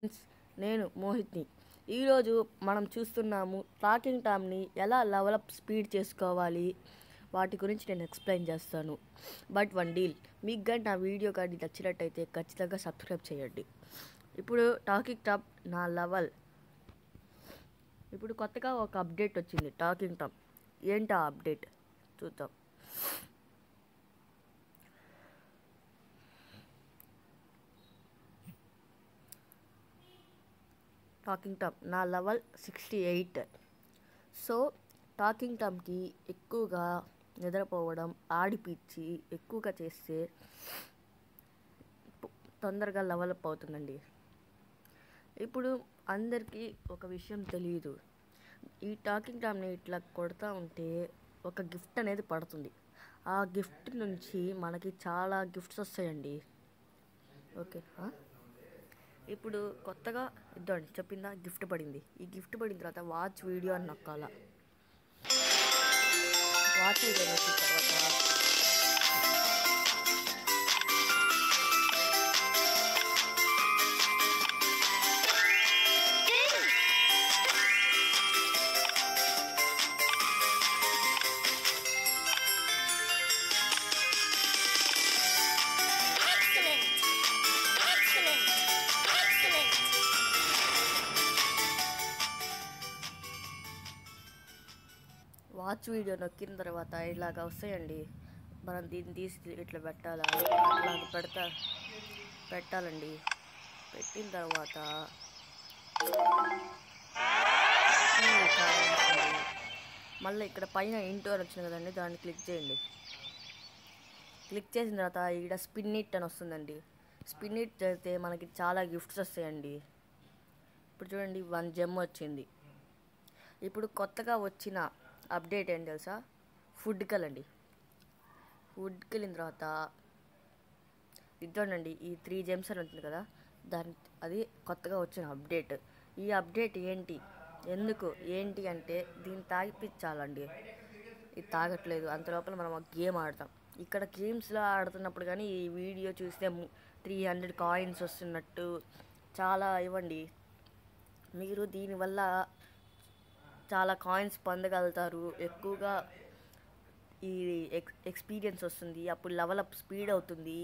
Friends నేను మోహిత్ని ఈరోజు మనం చూస్తున్నాము టాకింగ్ టామ్ని ఎలా లెవలప్ స్పీడ్ చేసుకోవాలి వాటి గురించి నేను ఎక్స్ప్లెయిన్ చేస్తాను బట్ వన్ డీల్ మీకు కానీ నా వీడియో కానీ నచ్చినట్టయితే ఖచ్చితంగా సబ్స్క్రైబ్ చేయండి ఇప్పుడు టాకింగ్ టామ్ నా లెవెల్ ఇప్పుడు కొత్తగా ఒక అప్డేట్ వచ్చింది టాకింగ్ టామ్ ఏంటి ఆ అప్డేట్ చూద్దాం టాకింగ్ టామ్ నా level sixty eight so talking టామ్కి ఎక్కువగా నిద్రపోవడం ఆడిపిచ్చి ఎక్కువగా చేస్తే పు- తొందరగా లెవలప్ అవుతుందండి ఇప్పుడు అందరికీ ఒక విషయం తెలియదు ఈ టాకింగ్ టామ్ని ఇట్లా కొడతా ఉంటే ఒక గిఫ్ట్ అనేది పడుతుంది ఆ గిఫ్ట్ నుంచి మనకి చాలా గిఫ్ట్స్ వస్తాయండి ఓకే ఆ? ఇప్పుడు కొత్తగా ఇద్దండి చెప్పిందా గిఫ్ట్ పడింది ఈ గిఫ్ట్ పడిన తర్వాత వాచ్ వీడియో అని నొక్కాల వాచ్ వీడియో నొక్కిన తర్వాత Excellent! Excellent! Excellent! Watch video నొక్కిన తర్వాత ఇలాగ వస్తాయండి మనం దీన్ని తీసి ఇట్లా పెట్టాలా అలా పెడతా పెట్టాలండి పెట్టిన తర్వాత ఇట్లా వస్తుంది. మళ్ళీ ఇక్కడ పైన ఇంటూ అని వచ్చింది కదండి దాన్ని క్లిక్ చేయండి క్లిక్ చేసిన తర్వాత ఇక్కడ స్పిన్ ఇట్ అని వస్తుందండి స్పిన్ ఇట్ చేస్తే మనకి చాలా గిఫ్ట్స్ వస్తాయండి ఇప్పుడు చూడండి వన్ జెమ్ వచ్చింది ఇప్పుడు కొత్తగా వచ్చిన అప్డేట్ ఏంటి తెలుసా ఫుడ్కి వెళ్ళండి ఫుడ్కి వెళ్ళిన తర్వాత ఇద్దోనండి ఈ త్రీ జెమ్స్ అని ఉంటుంది కదా దాని అది కొత్తగా వచ్చిన అప్డేట్ ఈ అప్డేట్ ఏంటి ఎందుకు ఏంటి అంటే దీన్ని తాగిపించాలండి ఇది తాగట్లేదు అంత లోపల మనం ఒక గేమ్ ఆడతాం ఇక్కడ గేమ్స్లో ఆడుతున్నప్పుడు కానీ ఈ వీడియో చూస్తే త్రీ హండ్రెడ్ కాయిన్స్ వస్తున్నట్టు చాలా ఇవ్వండి మీరు దీనివల్ల చాలా కాయిన్స్ పొందగలుగుతారు ఎక్కువగా ఈ ఎక్స్ ఎక్స్పీరియన్స్ వస్తుంది అప్పుడు లెవెల్ అప్ స్పీడ్ అవుతుంది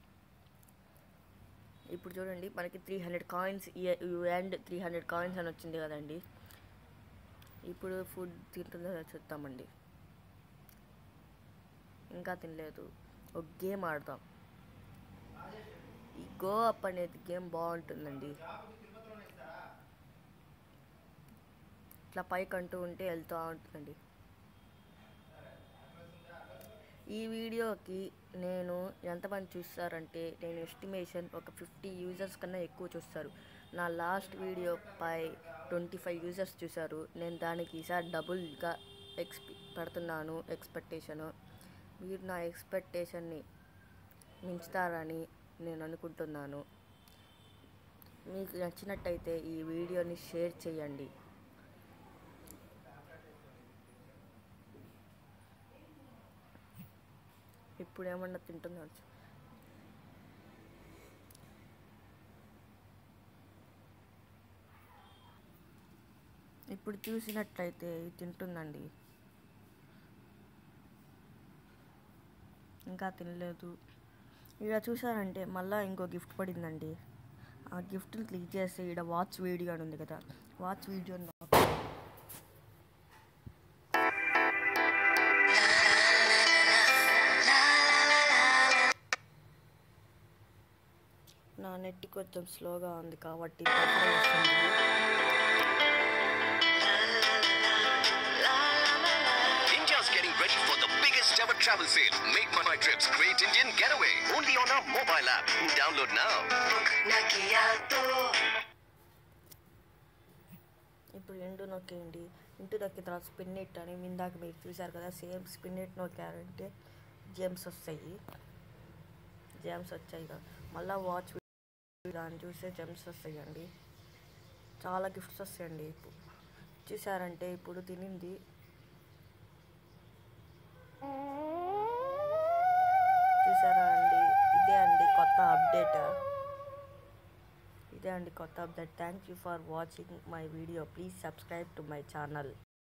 ఇప్పుడు చూడండి మనకి three hundred coins and three hundred coins అని వచ్చింది కదండి ఇప్పుడు ఫుడ్ తింటుందో లేదో చూద్దామండి ఇంకా తినలేదు ఒక గేమ్ ఆడదాం ఈ గో అప్ అనేది గేమ్ బాగుంటుందండి ఇట్లా పైకి అంటూ ఉంటే వెళ్తూ ఉంటుందండి ఈ వీడియోకి నేను ఎంతమంది చూస్తారంటే నేను ఎస్టిమేషన్ ఒక ఫిఫ్టీ యూజర్స్ కన్నా ఎక్కువ చూస్తారు నా లాస్ట్ వీడియో పై ట్వంటీ ఫైవ్ యూజర్స్ చూశారు నేను దానికి ఈసారి డబుల్గా ఎక్స్పె పెడుతున్నాను ఎక్స్పెక్టేషను మీరు నా ఎక్స్పెక్టేషన్ని మించుతారని నేను అనుకుంటున్నాను మీకు నచ్చినట్టయితే ఈ వీడియోని షేర్ చేయండి ఇప్పుడు ఏమన్నా తింటుందా ఇప్పుడు చూసినట్లయితే ఇది తింటుందండి ఇంకా తినలేదు ఇక్కడ చూసారంటే మళ్ళీ ఇంకో గిఫ్ట్ పడిందండి ఆ గిఫ్ట్ని క్లిక్ చేస్తే ఇక్కడ వాచ్ వీడియో అని ఉంది కదా వాచ్ వీడియో నా నెట్ కొంచెం స్లోగా ఉంది కాబట్టి బఫర్ వస్తుంది. India's getting ready for the biggest ever travel sale. Make My Trips Great Indian Getaway. Only on our mobile app. Download now. ఇప్పుడు ఎండు నొక్కేయండి ఇంటి నొక్కిన తర్వాత స్పిన్ ఇట్ అని ఇందాక మీరు చూశారు కదా సేమ్ స్పిన్ ఇట్ నొక్కారంటే జెమ్స్ వస్తాయి జెమ్స్ వచ్చాయి కదా మళ్ళీ వాచ్ దాన్ని చూస్తే జెమ్స్ వస్తాయండి చాలా గిఫ్ట్స్ వస్తాయండి ఇప్పుడు చూసారంటే ఇప్పుడు తినింది చూసారా అండి ఇదే అండి కొత్త అప్డేట్ ఇదే అండి కొత్త update thank you for watching my video please subscribe to my channel